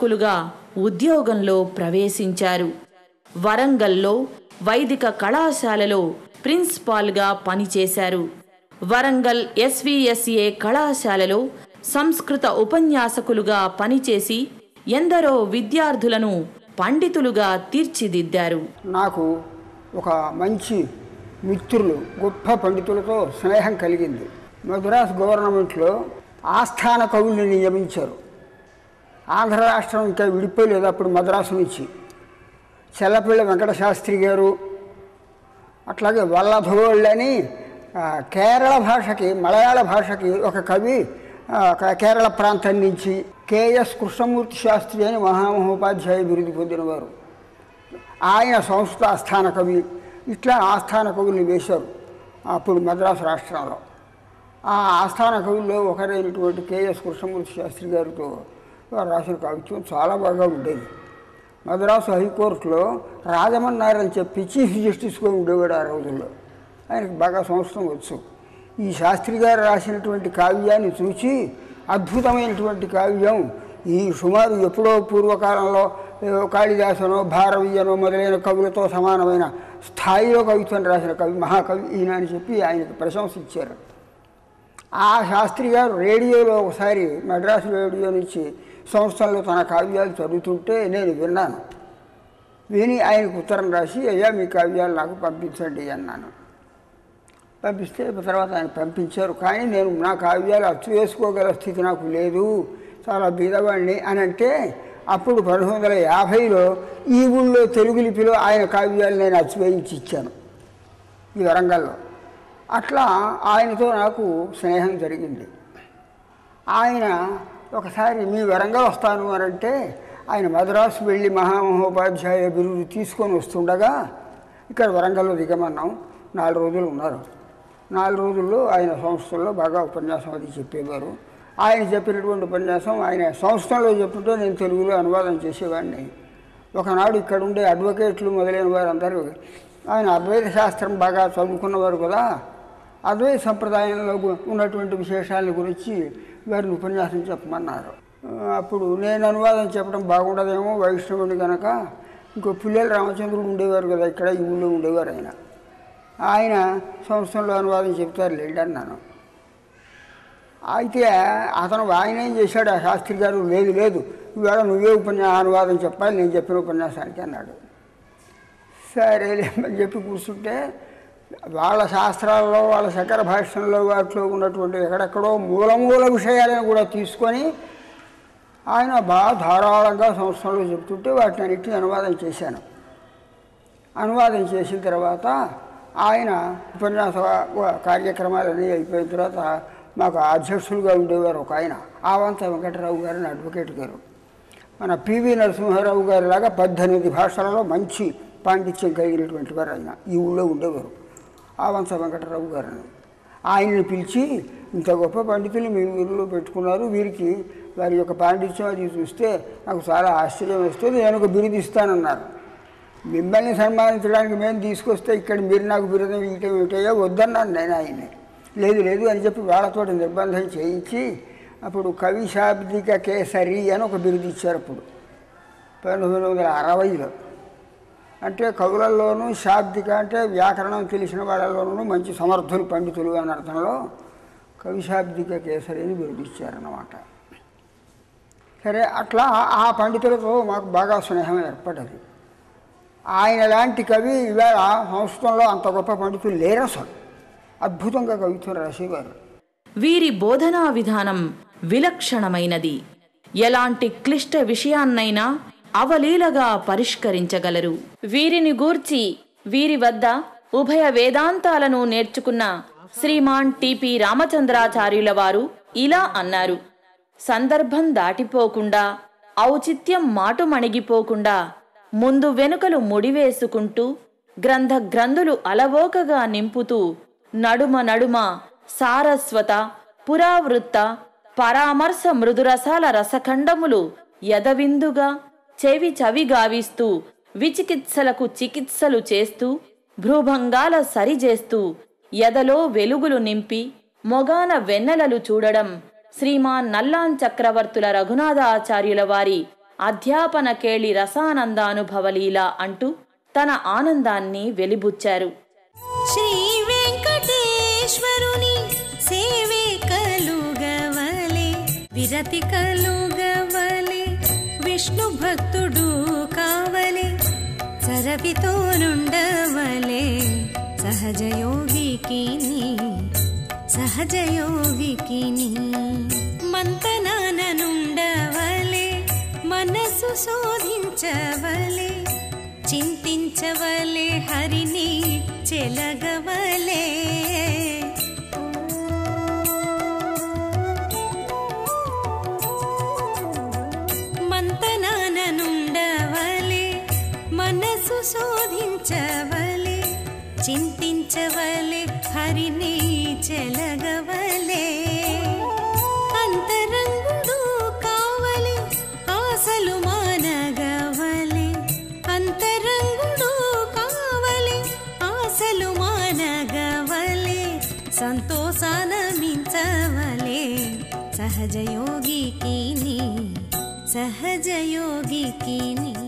కులుగా ఉద్యోగంలో ప్రవేశించారు వరంగల్లో వైదిక కళాశాలలో ప్రిన్సిపాల్గా పనిచేశారు వరంగల్ ఎస్విఎస్ఏ కళాశాలలో సంస్కృత ఉపన్యాసకులుగా పనిచేసి ఎందరో విద్యార్థులను పండితులుగా తీర్చిదిద్దారు నాకు ఒక మంచి మిత్రులు గొప్ప పండితులతో స్నేహం కలిగింది మద్రాస్ గవర్నమెంట్లో ఆస్థాన కవుల్ని నియమించారు ఆంధ్ర రాష్ట్రం ఇంకా విడిపోలేదు అప్పుడు మద్రాసు నుంచి చెల్లపిళ్ళ వెంకట శాస్త్రి గారు అట్లాగే వల్లభోళ్ళు అని ఆ, కేరళ భాషకి మలయాళ భాషకి ఒక కవి ఆ, క- కేరళ ప్రాంతం నుంచి కేఎస్ కృష్ణమూర్తి శాస్త్రి అని మహామహోపాధ్యాయ బిరుదు పొందినవారు ఆయన సంస్కృత ఆస్థాన కవి ఇట్లా ఆస్థాన కవుల్ని వేశారు అప్పుడు మద్రాసు రాష్ట్రంలో ఆ ఆస్థాన కవుల్లో ఒకరైనటువంటి కేఎస్ కృష్ణమూర్తి శాస్త్రి గారితో వారు రాసిన కవిత్వం చాలా బాగా ఉండేది మద్రాసు హైకోర్టులో రాజమన్నారని చెప్పి చీఫ్ జస్టిస్గా ఉండేవాడు ఆ రోజుల్లో ఆయనకు బాగా సంస్కృతం వచ్చు ఈ శాస్త్రి గారు రాసినటువంటి కావ్యాన్ని చూసి అద్భుతమైనటువంటి కావ్యం ఈ సుమారు ఎప్పుడో పూర్వకాలంలో ఏవో కాళిదాసనో భారవీయనో మొదలైన కవులతో సమానమైన స్థాయిలో కవిత్వం రాసిన కవి మహాకవి ఈయన అని చెప్పి ఆయనకు ప్రశంసించారు ఆ శాస్త్రి గారు రేడియోలో ఒకసారి మద్రాసు రేడియో నుంచి సంస్థల్లో తన కావ్యాలు చదువుతుంటే నేను విన్నాను విని ఆయనకు ఉత్తరం రాసి అయ్యా మీ కావ్యాలు నాకు పంపించండి అన్నాను పంపిస్తే తర్వాత ఆయన పంపించారు కానీ నేను నా కావ్యాలు అచ్చు వేసుకోగల స్థితి నాకు లేదు చాలా బీదవాడిని అని అంటే అప్పుడు పంతొమ్మిది వందల యాభైలో ఈ ఊళ్ళో తెలుగు లిపిలో ఆయన కావ్యాలు నేను అచ్చు వేయించి ఇచ్చాను ఈ వరంగల్లో అట్లా ఆయనతో నాకు స్నేహం జరిగింది ఆయన ఒకసారి మీ వరంగల్ వస్తాను అని అంటే ఆయన మద్రాసు వెళ్ళి మహామహోపాధ్యాయ బిరుదు తీసుకొని వస్తుండగా ఇక్కడ వరంగల్లో దిగమన్నాం నాలుగు రోజులు ఉన్నారు నాలుగు రోజుల్లో ఆయన సంస్థల్లో బాగా ఉపన్యాసం అది చెప్పేవారు ఆయన చెప్పినటువంటి ఉపన్యాసం ఆయన సంస్థలో చెప్తుంటే నేను తెలుగులో అనువాదం చేసేవాడిని ఒకనాడు ఇక్కడ ఉండే అడ్వకేట్లు మొదలైన వారందరూ ఆయన అద్వైత శాస్త్రం బాగా చదువుకున్నవారు కదా అద్వైత సంప్రదాయంలో గు- ఉన్నటువంటి విశేషాల గురించి వారిని ఉపన్యాసం చెప్పమన్నారు ఆ, అప్పుడు నేను అనువాదం చెప్పడం బాగుండదేమో వైష్ణవుని కనుక ఇంకో పుల్లెల రామచంద్రుడు ఉండేవారు కదా ఇక్కడ ఈ ఊళ్ళో ఉండేవారు ఆయన ఆయన సంస్థలో అనువాదం చెప్తారు లేండి అన్నాను అయితే అతను ఆయన ఏం చేశాడు ఆ శాస్త్రి గారు లేదు లేదు ఇవాళ నువ్వే ఉపన్యా అనువాదం చెప్పాలి నేను చెప్పిన ఉపన్యాసానికి అన్నాడు సరేలే అని చెప్పి కూర్చుంటే వాళ్ళ శాస్త్రాల్లో వాళ్ళ శంకర భాష్యంలో వాటిలో ఉన్నటువంటి ఎక్కడెక్కడో మూల మూల విషయాలను కూడా తీసుకొని ఆయన బాగా ధారాళంగా సంవత్సరంలో చెప్తుంటే వాటిని అన్నిటిని అనువాదం చేశాను అనువాదం చేసిన తర్వాత ఆయన ఉపన్యాస వ- కార్యక్రమాలన్నీ అయిపోయిన తర్వాత మాకు అధ్యక్షులుగా ఉండేవారు ఒక ఆయన ఆవంత వెంకటరావు గారు అని అడ్వకేట్ గారు మన పివి నరసింహారావు గారి లాగా పద్దెనిమిది భాషలలో మంచి పాండిత్యం కలిగినటువంటి వారు ఆయన ఈ ఊళ్ళో ఉండేవారు ఆవంత వెంకటరావు గారిని ఆయన్ని పిలిచి ఇంత గొప్ప పండితులు మీ ఊరిలో పెట్టుకున్నారు వీరికి వారి యొక్క పాండిత్యం అది చూస్తే నాకు చాలా ఆశ్చర్యం వేస్తుంది నేను ఒక బిరుదు ఇస్తానన్నారు మిమ్మల్ని సన్మానించడానికి మేము తీసుకొస్తే ఇక్కడ మీరు నాకు బిరుదం ఇవ్వటం ఏమిటయ్యో వద్దన్నాను నేను ఆయన్ని లేదు లేదు అని చెప్పి వాళ్ళతో నిర్బంధం చేయించి అప్పుడు కవి శాబ్దిక కేసరి అని ఒక బిరుదు ఇచ్చారు అప్పుడు పంతొమ్మిది వందల అరవైలో అంటే కవులలోనూ శాబ్దిక అంటే వ్యాకరణం తెలిసిన వాళ్ళలోనూ మంచి సమర్థులు పండితులు అని అర్థంలో కవి శాబ్దిక కేసరి అని బిరుదు ఇచ్చారన్నమాట సరే అట్లా ఆ పండితులతో మాకు బాగా స్నేహం ఏర్పడ్డది ఆయన లాంటి కవి ఇవాళ సంస్కృతంలో అంత గొప్ప పండితులు లేరు అసలు అద్భుతంగా కవిత్వం రాసేవారు వీరి బోధనా విధానం విలక్షణమైనది ఎలాంటి క్లిష్ట విషయాన్నైనా అవలీలగా పరిష్కరించగలరు వీరిని గూర్చి వీరి వద్ద ఉభయ వేదాంతాలను నేర్చుకున్న శ్రీమాన్ టిపి రామచంద్రాచార్యుల వారు ఇలా అన్నారు సందర్భం దాటిపోకుండా ఔచిత్యం మాటుమణిగిపోకుండా ముందు వెనుకలు ముడివేసుకుంటూ గ్రంథ గ్రంథులు అలవోకగా నింపుతూ నడుమ నడుమ సారస్వత పురావృత్త పరామర్శ మృదురసాల రసఖండములు యదవిందుగా చెవి చవి గావిస్తూ విచికిత్సలకు చికిత్సలు చేస్తూ భ్రూభంగాల సరిచేస్తూ ఎదలో వెలుగులు నింపి మొగాన వెన్నెలలు చూడడం శ్రీమాన్ నల్లాన్ చక్రవర్తుల రఘునాథాచార్యుల వారి అధ్యాపన కేళి రసానందానుభవలీల అంటూ తన ఆనందాన్ని వెలిబుచ్చారు శ్రీ వెంకటేశ్వరుని సేవే కలుగవలే విరతి కలుగవలే విష్ణు భక్తుడు కావలే సరవితో నుండవలే సహజయోగికి సహజయోగికి మంతనానుండవలే మనసు శోధించవలే చింతించవలే హరిని చెలగవలే మంతనానుండవలే మనసు శోధించవలే చింతించవలే హరిని చెలగవలే అంతరంగుడు కావలే ఆశలు మానగవలే అంతరంగుడు కావలే ఆశలు మానగవలే సంతోషాన మించవలే సహజయోగికి సహజయోగికి